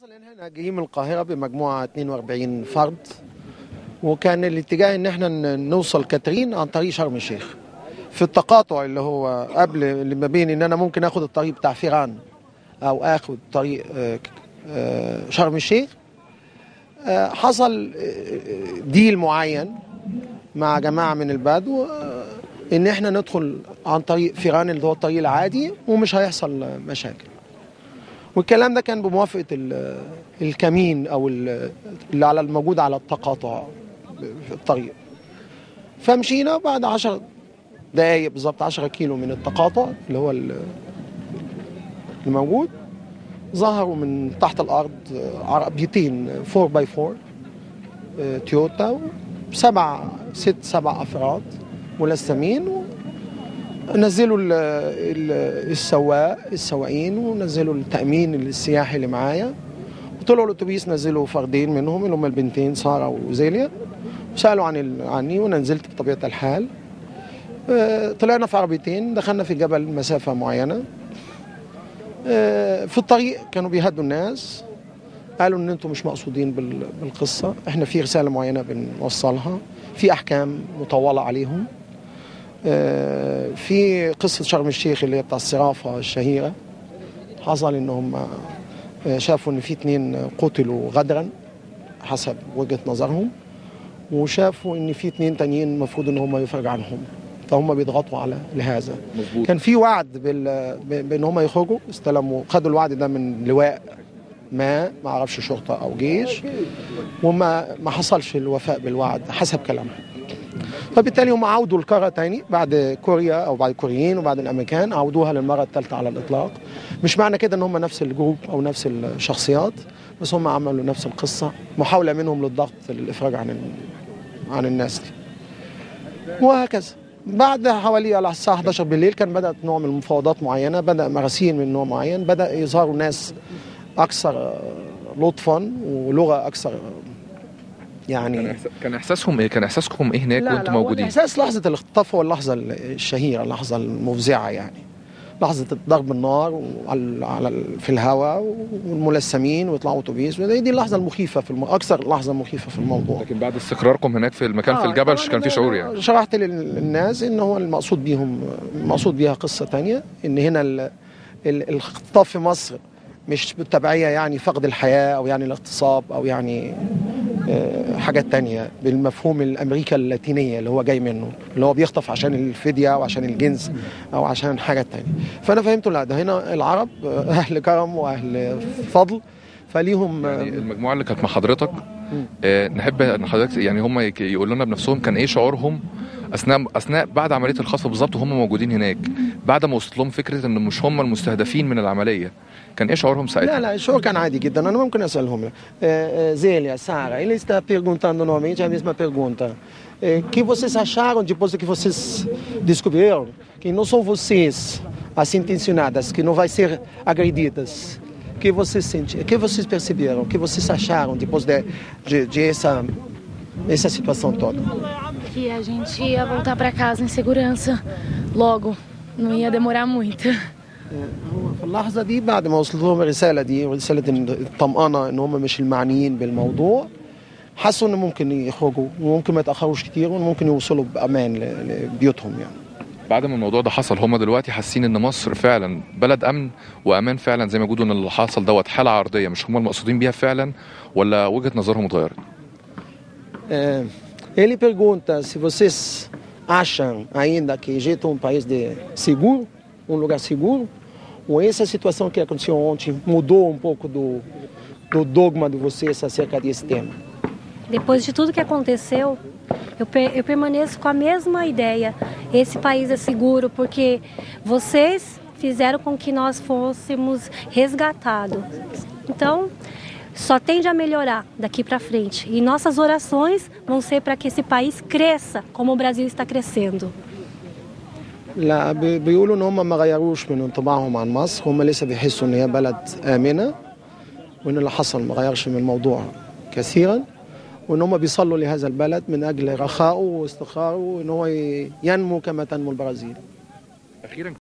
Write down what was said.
حصل ان احنا جايين من القاهره بمجموعه 42 فرد وكان الاتجاه ان احنا ن- نوصل كاترين عن طريق شرم الشيخ في التقاطع اللي هو قبل اللي ما بين ان انا ممكن اخد الطريق بتاع فيران او اخد طريق آه، ك- آه، شرم الشيخ آه، حصل آه، ديل معين مع جماعه من البدو آه، ان احنا ندخل عن طريق فيران اللي هو الطريق العادي ومش هيحصل آه، مشاكل والكلام ده كان بموافقه ال- الكمين او ال- اللي على الموجود على التقاطع في الطريق فمشينا بعد 10 دقايق بالظبط 10 كيلو من التقاطع اللي هو ال- الموجود ظهروا من تحت الارض عربيتين 4 باي 4 آه، تويوتا سبع ست سبع افراد ملثمين و- نزلوا ال- ال- السواق السواقين ونزلوا التامين السياحي اللي معايا وطلعوا الاتوبيس نزلوا فردين منهم اللي هم البنتين ساره وزيليا وسالوا عن ال- عني وانا نزلت بطبيعه الحال آه، طلعنا في عربيتين دخلنا في جبل مسافه معينه آه، في الطريق كانوا بيهدوا الناس قالوا ان انتم مش مقصودين بال- بالقصه احنا في رساله معينه بنوصلها في احكام مطوله عليهم آه، في قصه شرم الشيخ اللي هي بتاع الصرافه الشهيره حصل ان هم آه، شافوا ان في اتنين قتلوا غدرا حسب وجهه نظرهم وشافوا ان في اتنين تانيين المفروض ان هم يفرج عنهم فهم بيضغطوا على لهذا مظبوط كان في وعد بال... ب- بان هم يخرجوا استلموا خدوا الوعد ده من لواء ما ما اعرفش شرطه او جيش وما ما حصلش الوفاء بالوعد حسب كلامهم فبالتالي هم عودوا القاره تاني بعد كوريا او بعد الكوريين وبعد الامريكان عودوها للمره الثالثه على الاطلاق مش معنى كده ان هم نفس الجروب او نفس الشخصيات بس هم عملوا نفس القصه محاوله منهم للضغط للافراج عن ال... عن الناس دي وهكذا بعد حوالي على الساعة 11 بالليل كان بدأت نوع من المفاوضات معينة بدأ مراسيل من نوع معين بدأ يظهروا ناس أكثر آه، لطفا ولغة أكثر آه، كان يعني إحسا- كان احساسهم ايه كان احساسكم ايه هناك لا وانتم لا هو موجودين الإحساس لحظة الاختطاف هو اللحظة الشهيرة اللحظة المفزعة يعني لحظة ضرب النار وعلى على ال- في الهواء والملثمين ويطلعوا اتوبيس ودي دي اللحظة المخيفة في الم... أكثر لحظة مخيفة في الموضوع لكن بعد استقراركم هناك في المكان في آه، الجبل طبعاً كان في أنا- شعور يعني شرحت للناس ان هو المقصود بيهم المقصود بيها قصه تانية ان هنا ال- ال- الاختطاف في مصر مش بالتبعيه يعني فقد الحياه او يعني الاغتصاب او يعني آه، حاجات تانية بالمفهوم الامريكا اللاتينيه اللي هو جاي منه اللي هو بيخطف عشان الفديه او عشان الجنس او عشان حاجات تانية فانا فهمته لا ده هنا العرب آه، اهل كرم واهل فضل فليهم آه، يعني المجموعه اللي كانت مع حضرتك آه نحب ان حضرتك يعني هم يك- يقولوا لنا بنفسهم كان ايه شعورهم اثناء اثناء بعد عمليه الخطف بالظبط وهم موجودين هناك بعد ما وصلت لهم فكره ان مش هم المستهدفين من العمليه كان ايه شعورهم ساعتها لا لا الشعور كان عادي جدا انا ممكن اسالهم آه، آه، Zélia, Sara, ele está perguntando novamente a mesma pergunta. O que vocês acharam depois que vocês descobriram que não são vocês as intencionadas, que não vai ser agredidas? O que vocês sentiram? O que vocês perceberam? O que vocês acharam depois de, de, de essa, essa situação toda? Que a gente ia voltar para casa em segurança logo, não ia demorar muito. هو في اللحظة دي بعد ما وصلت لهم الرسالة دي ورسالة إن- الطمأنة إن هم مش المعنيين بالموضوع حسوا إن ممكن يخرجوا وممكن ما يتأخروش كتير وممكن يوصلوا بأمان ل- لبيوتهم يعني بعد ما الموضوع ده حصل هم دلوقتي حاسين ان مصر فعلا بلد امن وامان فعلا زي ما بيقولوا ان اللي حصل دوت حاله عرضيه مش هم المقصودين بيها فعلا ولا وجهه نظرهم اتغيرت É, ele pergunta se vocês acham ainda que Egito é um país de seguro, um lugar seguro, ou essa situação que aconteceu ontem mudou um pouco do, do dogma de vocês acerca desse tema? Depois de tudo que aconteceu, eu, per- eu permaneço com a mesma ideia. Esse país é seguro porque vocês fizeram com que nós fôssemos resgatados. Então, só tende a melhorar daqui para frente. E nossas orações vão ser para que esse país cresça como o Brasil está crescendo. لا بي- بيقولوا ان هم ما غيروش من انطباعهم عن مصر هم لسه بيحسوا ان هي بلد امنه وان اللي حصل ما غيرش من الموضوع كثيرا وان هم بيصلوا لهذا البلد من اجل رخائه واستقراره وان هو ي- ينمو كما تنمو البرازيل اخيرا